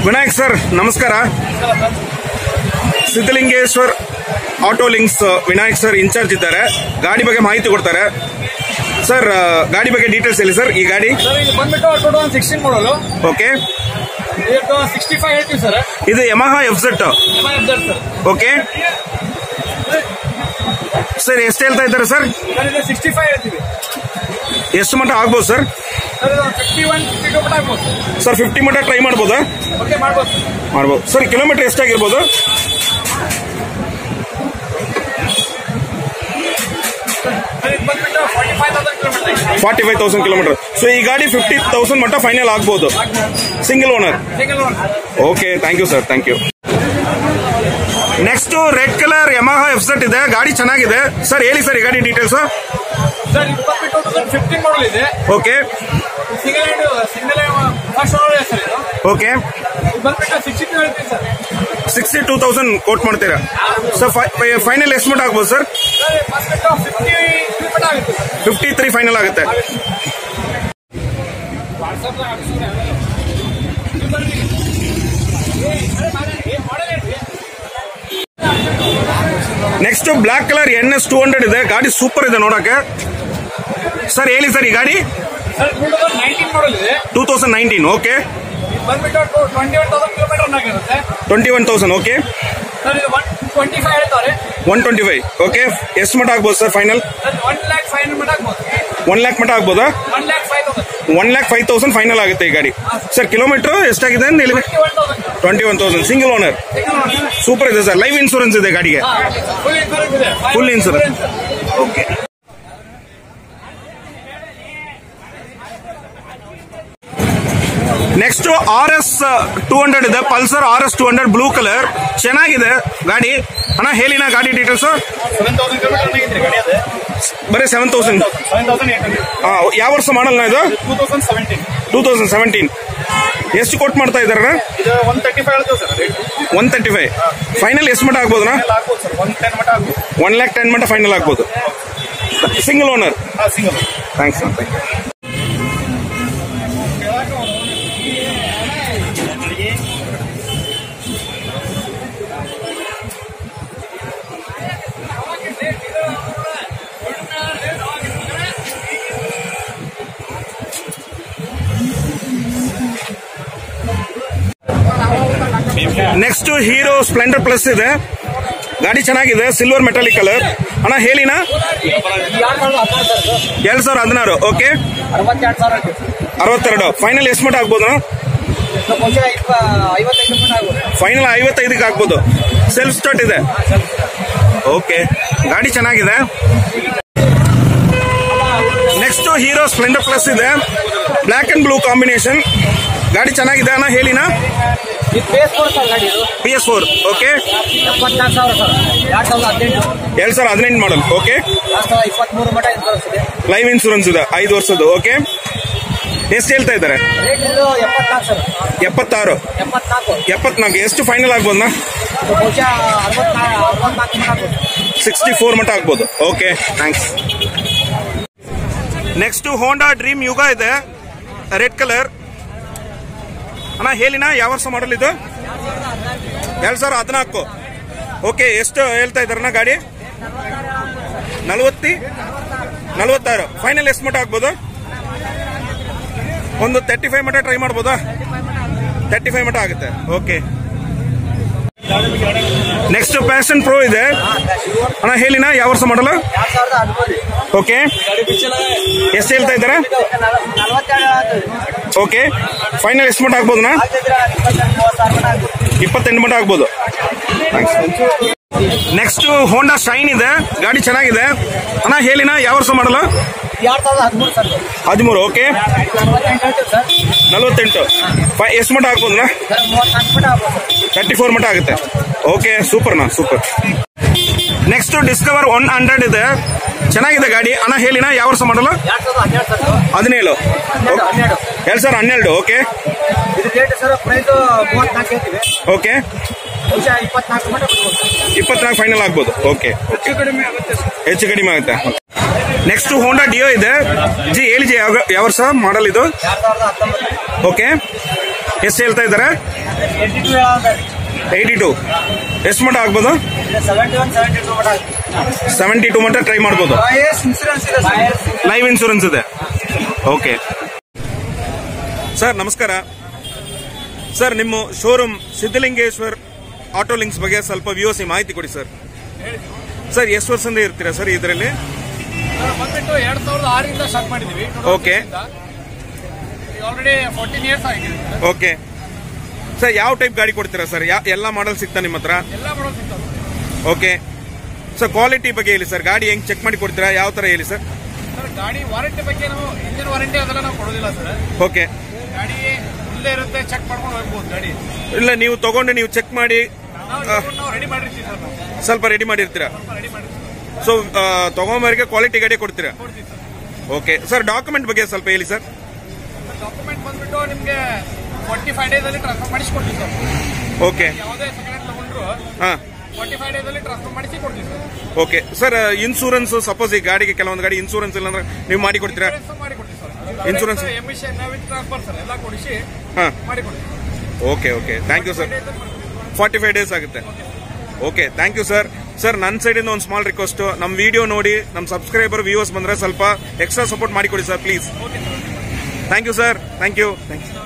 Vinayak sir ನಮಸ್ಕಾರ Siddhalingeshwar auto links Vinayak sir in charge ಇದ್ದಾರೆ ಗಾಡಿ ಬಗ್ಗೆ ಮಾಹಿತಿ ಕೊಡ್ತಾರೆ ಸರ್ ಆ, ಗಾಡಿ ಬಗ್ಗೆ ಡೀಟೇಲ್ಸ್ ಹೇಳಿ ಸರ್ ಈ ಗಾಡಿ ಸರ್ ಇದು ಬಂದ್ಬಿಟ್ಟು two thousand sixteen model okay ಇದು ಸಿಕ್ಸ್ಟಿ ಫೈವ್ ಹೇಳ್ತೀವಿ ಸರ್ ಇದು Yamaha F Z sir okay sir ಎಷ್ಟು ಹೇಳ್ತಾ ಇದ್ದಾರೆ ಸರ್ ಸರ್ ಇದು ಸಿಕ್ಸ್ಟಿ ಫೈವ್ ಹೇಳ್ತೀವಿ ಎಷ್ಟು ಮಟ್ಟ ಆಗ್ಬೋದು ಸರ್ ಸರ್ ಇದು ಫಿಫ್ಟಿ ಒನ್ ಫಿಫ್ಟಿ ಟೂ ಮಟ್ಟ ಆಗ್ಬೋದು ಸರ್ ಫಿಫ್ಟಿ ಮಟ್ಟ ಟ್ರೈ ಮಾಡ್ಬೋದಾ ಓಕೆ ಮಾಡ್ಬೋದು ಸರ್ ಮಾಡ್ಬೋದು ಸರ್ ಕಿಲೋಮೀಟರ್ ಎಷ್ಟಾಗಿರ್ಬೋದು ಸರ್ ಇದು ಬಂದ್ಬಿಟ್ಟು forty five thousand kilometre forty five thousand kilometre so ಈ ಗಾಡಿ ಫಿಫ್ಟಿ ತೌಸಂಡ್ ಮಟ್ಟ ಫೈನಲ್ ಆಗ್ಬೋದು single owner single one okay thank you sir thank you next red colour Yamaha FZ ಇದೆ ಗಾಡಿ ಚೆನ್ನಾಗಿದೆ ಸರ್ ಹೇಳಿ ಸರ್ ಈ ಗಾಡಿ ಡೀಟೇಲ್ಸ್ ಸರ್ ಇದು ಬಂದ್ಬಿಟ್ಟು ಟೂ ತೌಸಂಡ್ ಫಿಫ್ಟೀನ್ ಮಾಡಲ್ ಇದೆ okay single hand single first owner sir ಇದು ಓಕೆ ಇದು ಬಂದ್ಬಿಟ್ಟು ಸಿಕ್ಸ್ಟಿ ಟೂ ಹೇಳ್ತೀವಿ sir sixty two thousand quote ಮಾಡ್ತೀರಾ ಸರ್ ಫೈನಲ್ ಎಷ್ಟು ಮಟ್ಟ ಆಗ್ಬೋದು ಸರ್ ಸರ್ ಇದು ಬಂದ್ಬಿಟ್ಟು ಫಿಫ್ಟಿ ಟೂ ಮಟ್ಟ ಆಗುತ್ತೆ ಸರ್ ಫಿಫ್ಟಿ ತ್ರೀ ಫೈನಲ್ ಆಗುತ್ತೆ next black colour N S two hundred ಇದೆ ಗಾಡಿ ಸೂಪರ್ ಇದೆ ನೋಡಕ್ಕೆ ಸರ್ ಹೇಳಿ ಸರ್ ಈ ಗಾಡಿ sir two thousand nineteen model ಇದೆ ಟೂ ತೌಸಂಡ್ ನೈನ್ಟೀನ್ ಓಕೆ ಇದು ಬಂದ್ಬಿಟ್ಟು ಟ್ವೆಂಟಿ ಒನ್ ತೌಸಂಡ್ ಕಿಲೋಮೀಟರ್ ಆಗಿರುತ್ತೆ twenty one thousand okay sir ಇದು ಒನ್ ಟ್ವೆಂಟಿ ಫೈವ್ ಹೇಳ್ತಾರೆ ಒನ್ ಟ್ವೆಂಟಿ ಫೈವ್ ಓಕೆ ಎಷ್ಟು ಮಟ್ಟ ಆಗ್ಬೋದು sir final sir one lakh five hundred ಮಟ್ಟ ಆಗ್ಬೋದು ಒನ್ ಲ್ಯಾಕ್ ಮಟ್ಟ ಆಗ್ಬೋದಾ one lakh five thousand one lakh five thousand final ಆಗುತ್ತೆ ಈ ಗಾಡಿ ಸರ್ ಕಿಲೋಮೀಟರ್ ಎಷ್ಟಾಗಿದೆ ಅಂತ ಹೇಳಿ twenty one thousand twenty one thousand single owner super ಇದೆ ಸರ್ ಲೈಫ್ ಇನ್ಶೂರೆನ್ಸ್ ಇದೆ ಗಾಡಿಗೆ ಫುಲ್ ಇನ್ಸೂರೆನ್ಸ್ ಇದೆ full insurance okay next R S two hundred ಇದೆ Pulsar R S two hundred blue colour ಚೆನ್ನಾಗಿದೆ ಗಾಡಿ ಅಣ್ಣ ಹೇಳಿನ ಗಾಡಿ ಡೀಟೇಲ್ಸ್ ಸೆವೆನ್ ತೌಸಂಡ್ ಕಿಲೋಮೀಟರ್ ಆಗಿದ್ರೆ ಗಾಡಿ ಅದೇ ಬರೀ seven thousand seven thousand eight hundred ಯಾವ ವರ್ಷ ಮಾಡಲ್ನ ಇದು two thousand seventeen two thousand seventeen ಎಷ್ಟು ಕೊಟ್ಟು ಮಾಡ್ತಾ ಇದಾರೆ ಇದು ಒನ್ ತರ್ಟಿ ಫೈವ್ ಹೇಳ್ತೀವಿ sir rate one thirty five final ಎಷ್ಟು ಮಟ್ಟ ಆಗ್ಬೋದಣ್ಣ ಎಲ್ಲ ಆಗ್ಬೋದು ಸರ್ ಒನ್ ಟೆನ್ ಮಟ್ಟ ಆಗ್ಬೋದು ಒನ್ ಲ್ಯಾಕ್ ಟೆನ್ ಮಟ್ಟ ಫೈನಲ್ ಆಗ್ಬೋದು ಸಿಂಗಲ್ ಓನರ್ ಹಾಂ single thanks next Hero Splendor plus ಇದೆ ಗಾಡಿ ಚೆನ್ನಾಗಿದೆ ಸಿಲ್ವರ್ ಮೆಟಾಲಿಕ್ ಕಲರ್ ಅಣ್ಣ ಹೇಳಿನ ಎರಡ್ ಸಾವಿರ ಹದಿನಾರು ಓಕೆ ಅರವತ್ತೆರಡು ಸಾವಿರ ಅರವತ್ತೆರಡು ಫೈನಲ್ ಎಷ್ಟು ಮಟ್ಟ ಆಗ್ಬೋದು ಐವತ್ತೈದು ಮಟ್ಟ ಆಗ್ಬೋದು ಫೈನಲ್ ಐವತ್ತೈದಕ್ಕೆ ಆಗ್ಬೋದು ಸೆಲ್ಫ್ ಸ್ಟಾರ್ಟ್ ಇದೆ ಓಕೆ ಗಾಡಿ ಚೆನ್ನಾಗಿದೆ ನೆಕ್ಸ್ಟ್ ಹೀರೋ ಸ್ಪ್ಲೆಂಡರ್ ಪ್ಲಸ್ ಇದೆ ಬ್ಲ್ಯಾಕ್ ಅಂಡ್ ಬ್ಲೂ ಕಾಂಬಿನೇಷನ್ ಗಾಡಿ ಚೆನ್ನಾಗಿದೆ ಅಣ್ಣ ಹೇಳಿನ ಇದು ಬೇಸ್ ಫೋರ್ ಸರ್ ಗಾಡಿ ಇದು ಪಿ ಎಸ್ ಫೋರ್ ಓಕೆ ಎಪ್ಪತ್ನಾಲ್ಕು ಸಾವಿರ ಸರ್ ಎರಡು ಸಾವಿರದ ಹದಿನೆಂಟು ಎರಡ್ ಸಾವಿರದ ಹದಿನೆಂಟು ಮಾಡಲ್ ಓಕೆ ಎರಡು ಸಾವಿರದ ಇಪ್ಪತ್ಮೂರು ಮಟ್ಟ ಇನ್ಸೂರೆನ್ಸ್ ಇದೆ ಲೈವ್ ಇನ್ಶೂರೆನ್ಸ್ ಇದೆ ಐದು ವರ್ಷದ್ದು ಓಕೆ ಎಷ್ಟು ಹೇಳ್ತಾ ಇದ್ದಾರೆ ರೇಟ್ ಇದು ಎಪ್ಪತ್ನಾಲ್ಕು ಸರ್ ಎಪ್ಪತ್ತಾರು ಎಪ್ಪತ್ನಾಲ್ಕು ಎಪ್ಪತ್ನಾಲ್ಕು ಎಷ್ಟು ಫೈನಲ್ ಆಗ್ಬೋದಾ ಇದು ಬಹುಶಃ ಅರವತ್ನಾಲ್ಕು ಅರವತ್ನಾಲ್ಕು ಮಟ್ಟ ಆಗ್ಬೋದು ಸಿಕ್ಸ್ಟಿ ಫೋರ್ ಮಟ್ಟ ಆಗ್ಬೋದು okay thanks next Honda Dream Yuga ಇದೆ ರೆಡ್ ಕಲರ್ ಅಣ್ಣ ಹೇಳಿನ ಯಾವ ವರ್ಷ ಮಾಡಲ್ ಇದು ಎರಡ್ ಸಾವಿರ ಹದಿನಾಲ್ಕು ಓಕೆ ಎಷ್ಟು ಹೇಳ್ತಾ ಇದ್ದಾರಣ್ಣ ಗಾಡಿ ನಲವತ್ತಿ ನಲವತ್ತಾರು ಫೈನಲ್ ಎಷ್ಟು ಮಟ್ಟ ಆಗ್ಬೋದು ಒಂದು ತರ್ಟಿ ಫೈವ್ ಮಟ್ಟ ಟ್ರೈ ಮಾಡ್ಬೋದಾ ತರ್ಟಿ ಫೈವ್ ಮಟ್ಟ ಆಗುತ್ತೆ ಓಕೆ ನೆಕ್ಸ್ಟ್ ಪ್ಯಾಷನ್ ಪ್ರೋ ಇದೆ ಅಣ್ಣ ಹೇಳಿನ ಯಾವ ವರ್ಷ ಮಾಡಲ್ಲ ಎರಡು ಸಾವಿರದ ಹದಿಮೂರು ಓಕೆ ಎಷ್ಟು ಹೇಳ್ತಾ ಇದ್ದಾರೆ ನಲವತ್ತೆರಡು ಓಕೆ ಫೈನಲ್ ಎಷ್ಟು ಮಟ್ಟ ಆಗ್ಬೋದಣ್ಣ ಆಗ್ತಿದ್ರೆ ಇಪ್ಪತ್ತೆಂಟು ಮೂವತ್ತು ಸಾವಿರ ಮಟ್ಟ ಆಗ್ಬೋದು ಇಪ್ಪತ್ತೆಂಟು ಮಟ್ಟ ಆಗ್ಬೋದು ನೆಕ್ಸ್ಟ್ ಹೋಂಡಾ ಶೈನ್ ಇದೆ ಗಾಡಿ ಚೆನ್ನಾಗಿದೆ ಅಣ್ಣ ಹೇಳಿನ ಯಾವ ವರ್ಷ ಮಾಡಲ್ಲ ಎರಡು ಸಾವಿರದ ಹದಿಮೂರು ಸರ್ ಇದು. ಹದಿಮೂರು ಓಕೆ ನಲವತ್ತೆಂಟು ಹೇಳ್ತೀವಿ ಸರ್ ನಲವತ್ತೆಂಟು ಫೈ ಎಷ್ಟು ಮಟ್ಟ ಆಗ್ಬೋದಣ್ಣ ಸರ್ ಮೂವತ್ನಾಲ್ಕು ಮಟ್ಟ ಆಗ್ಬೋದು ಸರ್ ತರ್ಟಿ ಫೋರ್ ಮಟ್ಟ ಆಗುತ್ತೆ ಓಕೆ ಸೂಪರ್ನಾ super next Discover one hundred ಇದೆ ಚೆನ್ನಾಗಿದೆ ಗಾಡಿ ಅಣ್ಣ ಹೇಳಿನ ಯಾವ ವರ್ಷ ಮಾಡಲ್ಲ ಎರಡು ಸಾವಿರದ ಹನ್ನೆರಡು ಸರ್ ಇದು. ಹದಿನೇಳು ಹನ್ನೆರಡು ಹನ್ನೆರಡು ಎರಡ್ ಸಾವಿರ ಹನ್ನೆರಡು ಓಕೆ ಇದು ರೇಟ್ ಸರ್ ಪ್ರೈಸ್ ಮೂವತ್ನಾಲ್ಕು ಹೇಳ್ತೀವಿ ಓಕೆ ಬಹುಶಃ ಇಪ್ಪತ್ನಾಲ್ಕು ಮಟ್ಟ ಬಿಡ್ಬೋದು ಸರ್ ಇಪ್ಪತ್ನಾಲ್ಕು ಫೈನಲ್ ಆಗ್ಬೋದು ಓಕೆ ಹೆಚ್ಚು ಕಡಿಮೆ ಆಗುತ್ತೆ ಸರ್ ಹೆಚ್ಚು ಕಡಿಮೆ ಆಗುತ್ತೆ ನೆಕ್ಸ್ಟ್ ಹೋಂಡಾ ಡಿಯೋ ಇದೆ ಜಿ ಹೇಳಿ ಜಿ ಯಾವ ಯಾವ ವರ್ಷ ಮಾಡಲ್ ಇದು ಎರಡು ಸಾವಿರದ ಹತ್ತೊಂಬತ್ತು ಓಕೆ ಎಷ್ಟು ಹೇಳ್ತಾ ಇದ್ದಾರೆ ಏಯ್ಟಿ ಟು ಹೇಳೋದು ಏಯ್ಟಿ ಟು ಎಷ್ಟು ಮಟ್ಟ ಆಗ್ಬೋದು ಸೆವೆಂಟಿ ಒನ್ ಸೆವೆಂಟಿ ಟು ಮಟ ಸೆವೆಂಟಿ ಟು ಮಟ್ಟ ಟ್ರೈ ಮಾಡ್ಬೋದು ಎಸ್ ಇನ್ಸೂರೆನ್ಸ್ ಇದೆ ಸರ್ ಲೈವ್ ಇನ್ಶೂರೆನ್ಸ್ ಇದೆ ಓಕೆ ಸರ್ ನಮಸ್ಕಾರ ಸರ್ ನಿಮ್ಮ ಶೋರೂಮ್ ಸಿದ್ದಲಿಂಗೇಶ್ವರ್ ಆಟೋ ಲಿಂಕ್ಸ್ ಬಗ್ಗೆ ಸ್ವಲ್ಪ ವ್ಯೂವರ್ಸಿ ಮಾಹಿತಿ ಕೊಡಿ ಸರ್ ಸರ್ ಎಷ್ಟು ವರ್ಷದಿಂದ ಇರ್ತೀರಾ ಸರ್ ಇದರಲ್ಲಿ ಬಂದ್ಬಿಟ್ಟು ಎರಡ್ ಸಾವಿರದ ಆರರಿಂದ ಸ್ಟಾರ್ಟ್ ಮಾಡಿದೀವಿ Okay. ಆಲ್ರೆಡಿ ಫೋರ್ಟೀನ್ ಇಯರ್ಸ್ ಆಗಿದೆ ಓಕೆ ಸರ್ ಯಾವ ಟೈಪ್ ಗಾಡಿ ಕೊಡ್ತೀರಾ ಸರ್ ಯಾ ಎಲ್ಲ ಮಾಡಲ್ ಸಿಗ್ತಾ ನಿಮ್ಮ ಹತ್ರ ಎಲ್ಲ ಮಾಡೋದು ಸಿಗ್ತದೆ ಓಕೆ ಸರ್ ಕ್ವಾಲಿಟಿ ಬಗ್ಗೆ ಹೇಳಿ ಸರ್ ಗಾಡಿ ಹೆಂಗ್ ಚೆಕ್ ಮಾಡಿ ಕೊಡ್ತೀರಾ ಯಾವ ತರ ಹೇಳಿ ಸರ್ ಸರ್ ಗಾಡಿ ವಾರಂಟಿ ಬಗ್ಗೆ ನಾವು ಇಂಜಿನ್ ವಾರಂಟಿ ಅದೆಲ್ಲ ನಾವು ಕೊಡೋದಿಲ್ಲ ಸರ್ ಓಕೆ ಗಾಡಿ ಇಲ್ಲೇ ಇರುತ್ತೆ ಚೆಕ್ ಮಾಡ್ಕೊಂಡು ಹೋಗ್ಬೋದು ಗಾಡಿ ಇಲ್ಲ ನೀವು ತಗೊಂಡು ನೀವು ಚೆಕ್ ಮಾಡಿ ನಾವು ಇವ್ರನ್ನ ನಾವು ರೆಡಿ ಮಾಡಿರ್ತೀವಿ ಸರ್ ನಾವು ಸ್ವಲ್ಪ ರೆಡಿ ಮಾಡಿರ್ತೀರಾ ರೆಡಿ ಮಾಡಿರ್ತೀವಿ ಸೊ ತಗೊಂಬರಿಗೆ ಕ್ವಾಲಿಟಿ ಗಾಡಿ ಕೊಡ್ತೀರಾ ಕೊಡ್ತೀವಿ ಸರ್ ಓಕೆ ಸರ್ ಡಾಕ್ಯುಮೆಂಟ್ ಬಗ್ಗೆ ಸ್ವಲ್ಪ ಹೇಳಿ ಸರ್ ಡಾಕ್ಯುಮೆಂಟ್ ಬಂದ್ಬಿಟ್ಟು ನಿಮಗೆ ಫಾರ್ಟಿ ಫೈವ್ ಡೇಸ್ ಅಲ್ಲಿ ಟ್ರಾನ್ಸ್ಫರ್ ಮಾಡಿಸಿ ಕೊಡ್ತೀವಿ ಸರ್ ಓಕೆ ಯಾವುದೇ ಸೆಕೆಂಡ್ ಹ್ಯಾಂಡ್ ತಗೊಂಡ್ರು ಹಾಂ ಫಾರ್ಟಿ ಫೈವ್ ಡೇಸ್ ಅಲ್ಲಿ ಟ್ರಾನ್ಸ್ಫರ್ ಮಾಡಿಸಿ ಕೊಡ್ತೀವಿ sir okay sir insurance suppose ಈ ಗಾಡಿಗೆ ಕೆಲವೊಂದು ಗಾಡಿ ಇನ್ಸೂರೆನ್ಸ್ ಇಲ್ಲ ಅಂದ್ರೆ ನೀವು ಮಾಡಿ ಕೊಡ್ತೀರಾ ಇನ್ಸೂರೆನ್ಸ್ ಮಾಡಿ ಕೊಡ್ತೀವಿ sir Insurance? Emission with transfer sir ಎಲ್ಲ ಕೊಡಿಸಿ ಹಾಂ ಮಾಡಿ ಕೊಡ್ತೀವಿ okay okay thank you sir forty five days ಆಗುತ್ತೆ okay thank you sir sir ನನ್ನ ಸೈಡಿಂದ ಒಂದು ಸ್ಮಾಲ್ ರಿಕ್ವೆಸ್ಟ್ ನಮ್ಮ ವಿಡಿಯೋ ನೋಡಿ ನಮ್ಮ ಸಬ್ಸ್ಕ್ರೈಬರ್ ವ್ಯೂವರ್ಸ್ ಬಂದರೆ ಸ್ವಲ್ಪ ಎಕ್ಸ್ಟ್ರಾ ಸಪೋರ್ಟ್ ಮಾಡಿಕೊಡಿ sir please thank you sir thank you thank you